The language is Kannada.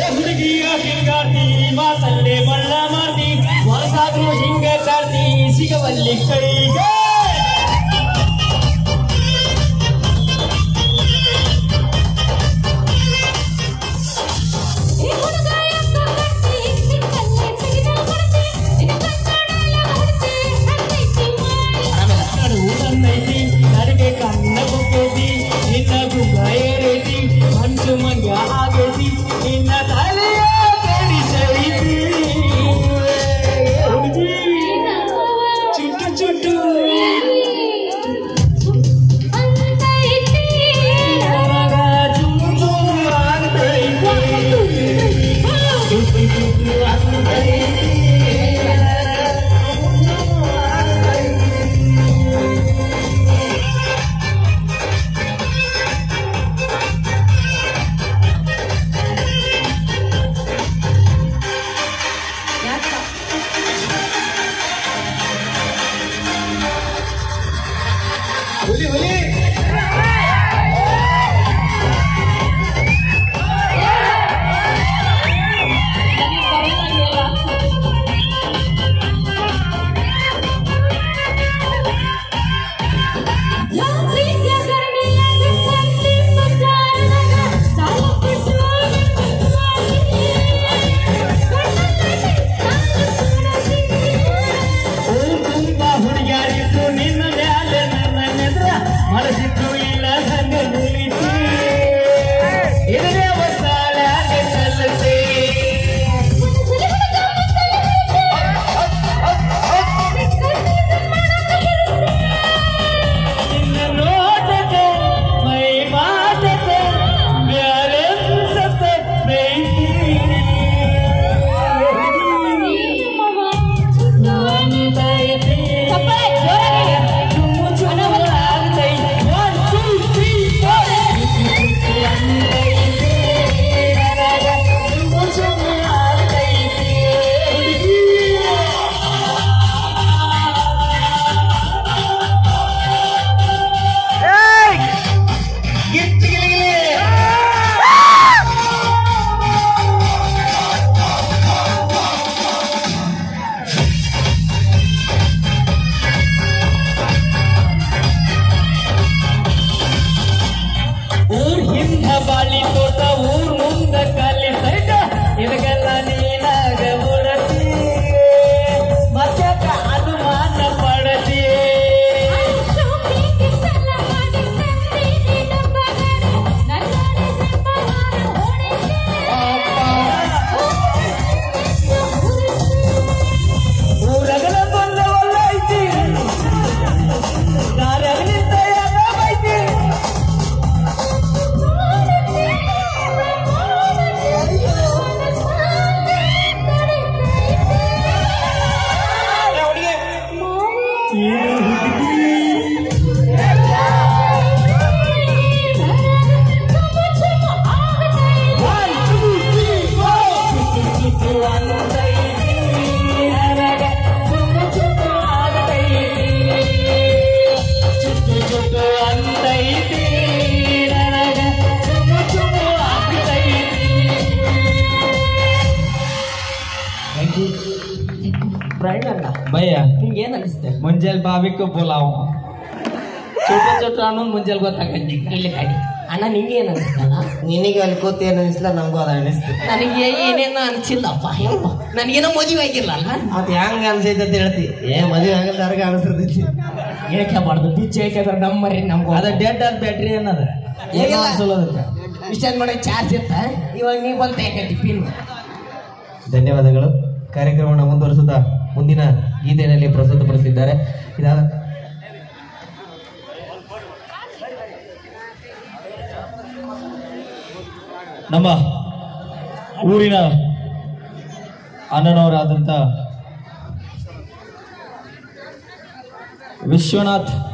ಏ ಹುಡುಗಿಯ ಹಿಂಗಾರ್ತಿ ಮಾತಲ್ಲೇ ಮಳ್ಳ ಮಾಡ್ತಿ ಹೊರಸಾದ್ರೂ ಹಿಂಗ ಕಾಡ್ತಿ ಸಿಗವಲ್ಲಿ ಕೈಗೆ ಕಡು ಊರನ್ನೈತಿ ನನಗೆ ಕಣ್ಣ ಕುಕ್ಕೈತಿ ನಿನ್ನ ಗುಂಗ ಏರೈತಿ ಮನ್ಸು ಮಂಗ ಆಗೈತಿ ನಿನ್ನ ತಲೆಯ ಕೆಡಿಸೈತಿ ಹುಡುಗಿ ಚುಟ್ಟು ಚುಟ್ಟು ಹೊರಗ ಚುಮ್ಮು ಚುಮ್ಮು ಆಗ್ತೈತಿ ಚುಟ್ಟು ಚುಟ್ಟು ಆಗ್ತೈತಿ ಹುಲಿ ಹುಲಿ ಊರ್ ತುಂಬ ಹುಡುಗ್ಯಾರಿದ್ದು ನಿನ್ನ ಮ್ಯಾಲೆ ನನ್ನ ನೆದ್ರ ಮನಸ್ಸಿದ್ದು ಇಲ್ಲ ನನ್ನ ನುಲಿತಿ ಇದರೇ ಹೊಸಾಲಾಗೆ ಸಲ್ಲತೆ ನಿನ್ನ ನೋಟಕ್ಕೆ ಮೈ ಮಾಟಕ್ಕೆ ಮ್ಯಾಲೆ ಸತ್ತೆ ಪ್ರೀತಿ ಅಂತೈತಿ ಚುಮ್ಮು ಚುಮ್ಮು ಆಗ್ತೈತಿ ಒನ್ ಟೂ ತ್ರೀ ಫೋರ್ ಅಂತೈತಿ ನನಗ ಚುಮ್ಮು ಚುಮ್ಮು ಆಗ್ತೈತಿ ಹುಡುಗಿ ಊರ್ ಹಿಂದ ಬಾಳಿ ತೋಟ ಊರ್ ಮುಂದ ಕಾಲಿ ಸೈಟ ಇದಕ್ಕೆಲ್ಲ ನೀನಾಗ ಬಿಡತಿ ಮತ್ತೆ ಅನುಮಾನ ಪಡತಿ ಊರಗಲ ಬಂದ ಒಲ್ಲ ಐತಿ ದಾರ್ಯಾಗಲಿಂದ ಯಾಕ ಬೈತಿ One, two, three, four. ಚುಟ್ಟು ಅಂತೈತಿ ನನಗ ಚುಟ್ಟು ಚುಟ್ಟು ಆಗ್ತೈತಿ ಚುಟ್ಟು ಚುಟ್ಟು ಅಂತೈತಿ ನನಗ ಚುಮ್ಮು ಚುಮ್ಮು ಆಗ್ತೈತಿ ಫ್ರೆಂಡ್ ಅಣ್ಣ ಭಯ್ಯ ನಿಂಗೆ ಏನ್ ಅನಿಸ್ತೆ ಮುಂಜಾನೆ ಬಾಬಿಕು ಪುಲಾವ್ ಚೋಟ ಚೋಟ ಅನ್ನೋದು ಮುಂಜಾನೆ ಗೊತ್ತಾಗತ್ತೆ ಇಲ್ಲಿ ಕಡಿ ಅಣ್ಣ ನಿಂಗೆ ಏನ್ ಅನಿಸ್ತಲ್ಲ ನಿನಗೆ ಅಲ್ಲಿ ಕೂತ್ ಏನು ಅನಿಸ್ಲ ನಂಗೂ ಅದ ಅನಿಸ್ತು ನನಗೆ ಏನೇನು ಅನ್ಸಿಲ್ಲಪ್ಪ ಯಪ್ಪ ನನಗೇನೋ ಮದುವೆ ಆಗಿಲ್ಲಲ್ಲ ಮತ್ ಹೆಂಗ್ ಅನ್ಸೈತೆ ಅಂತ ಹೇಳ್ತಿ ಏ ಮದುವೆ ಆಗಲ್ಲ ಯಾರಿಗ ಅನಿಸ್ತೈತಿ ಹೇಳ್ಕೆಬಾರ್ದು ಬಿಚ್ಚಿ ಹೇಳ್ಕೆದ್ರೆ ನಮ್ಮರಿ ನಮ್ಗೆ ಅದ ಡೆಡ್ ಆದ ಬ್ಯಾಟ್ರಿ ಏನದ ಏನು ಅನ್ಸಲ್ಲದಕ್ಕೆ ಇಷ್ಟೊಂದು ಮಾಡಿ ಚಾರ್ಜ್ ಇತ್ತ ಇವಾಗ ನೀವು ಬಂತ ಯಾಕಂತಿ ಪಿನ್ ಧನ್ಯವಾದಗಳು ಕಾರ್ಯಕ್ರಮವನ್ನು ಮುಂದುವರಿಸುತ್ತಾ ಮುಂದಿನ ಗೀತೆಯಲ್ಲಿ ಪ್ರಸ್ತುತಪಡಿಸಿದ್ದಾರೆ ಇದಾದ ನಮ್ಮ ಊರಿನ ಅಣ್ಣನವರಾದಂಥ ವಿಶ್ವನಾಥ್